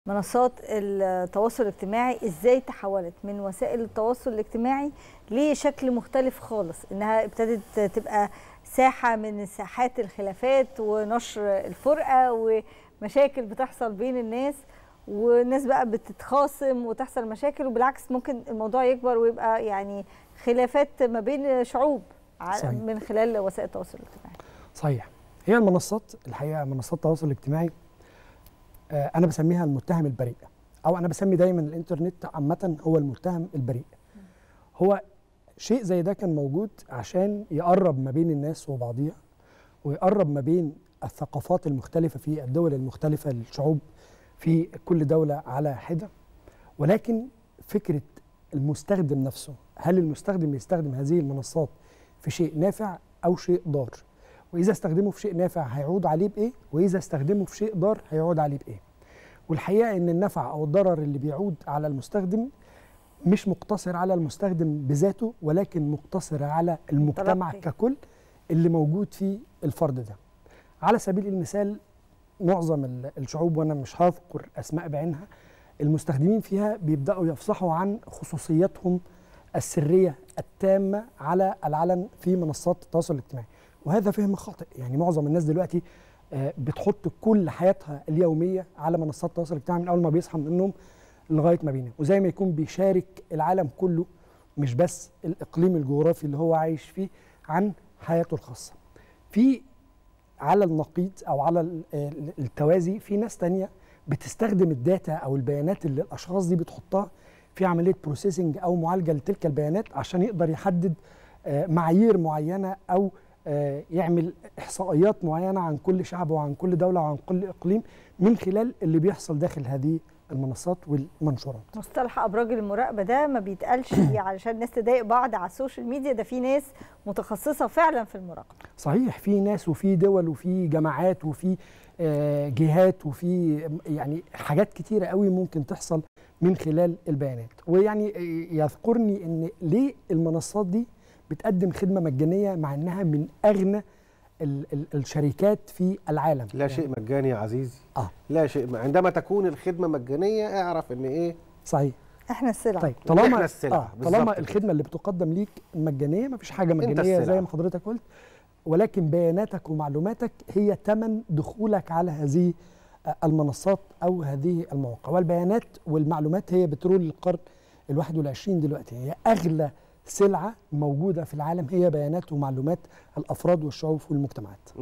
منصات التواصل الاجتماعي ازاي تحولت من وسائل التواصل الاجتماعي لشكل مختلف خالص انها ابتدت تبقى ساحه من ساحات الخلافات ونشر الفرقه ومشاكل بتحصل بين الناس والناس بقى بتتخاصم وتحصل مشاكل وبالعكس ممكن الموضوع يكبر ويبقى يعني خلافات ما بين شعوب صحيح. من خلال وسائل التواصل الاجتماعي صحيح هي المنصات الحقيقه منصات التواصل الاجتماعي آه، انا بسميها المتهم البريء او انا بسمي دايما الانترنت عامه هو المتهم البريء هو شيء زي ده كان موجود عشان يقرب ما بين الناس وبعضيها ويقرب ما بين الثقافات المختلفه في الدول المختلفه الشعوب في كل دوله على حده ولكن فكره المستخدم نفسه هل المستخدم يستخدم هذه المنصات في شيء نافع او شيء ضار واذا استخدمه في شيء نافع هيعود عليه بايه واذا استخدمه في شيء ضار هيعود عليه بايه والحقيقه ان النفع او الضرر اللي بيعود على المستخدم مش مقتصر على المستخدم بذاته ولكن مقتصر على المجتمع تلقي. ككل اللي موجود فيه الفرد ده على سبيل المثال معظم ال- الشعوب وانا مش هذكر اسماء بعينها المستخدمين فيها بيبداوا يفصحوا عن خصوصياتهم السريه التامه على العلن في منصات التواصل الاجتماعي وهذا فهم خاطئ يعني معظم الناس دلوقتي آه، بتحط كل حياتها اليوميه على منصات التواصل الاجتماعي من اول ما بيصحى من النوم لغايه ما بينام وزي ما يكون بيشارك العالم كله مش بس الاقليم الجغرافي اللي هو عايش فيه عن حياته الخاصه في على النقيض او على ال- ال- التوازي في ناس تانية بتستخدم الداتا او البيانات اللي الاشخاص دي بتحطها في عمليه بروسيسنج او معالجه لتلك البيانات عشان يقدر يحدد آه، معايير معينه او آه، يعمل احصائيات معينه عن كل شعب وعن كل دوله وعن كل اقليم من خلال اللي بيحصل داخل هذه المنصات والمنشورات مصطلح ابراج المراقبه ده ما بيتقالش علشان الناس تضايق بعض على السوشيال ميديا ده في ناس متخصصه فعلا في المراقبه صحيح في ناس وفي دول وفي جماعات وفي آه، جهات وفي يعني حاجات كتيرة قوي ممكن تحصل من خلال البيانات ويعني آه، يذكرني ان ليه المنصات دي بتقدم خدمة مجانية مع انها من اغنى ال- ال- الشركات في العالم لا شيء مجاني يا عزيزي اه لا شيء عندما تكون الخدمه مجانيه اعرف ان ايه صحيح احنا السلع طيب طالما إحنا السلع، آه بالظبط طالما كده. الخدمه اللي بتقدم ليك مجانيه مفيش حاجه أنت مجانيه السلع. زي ما حضرتك قلت ولكن بياناتك ومعلوماتك هي ثمن دخولك على هذه آه، المنصات او هذه المواقع والبيانات والمعلومات هي بترول القرن الواحد والعشرين دلوقتي هي اغلى سلعه موجوده في العالم هي بيانات ومعلومات الافراد والشعوب والمجتمعات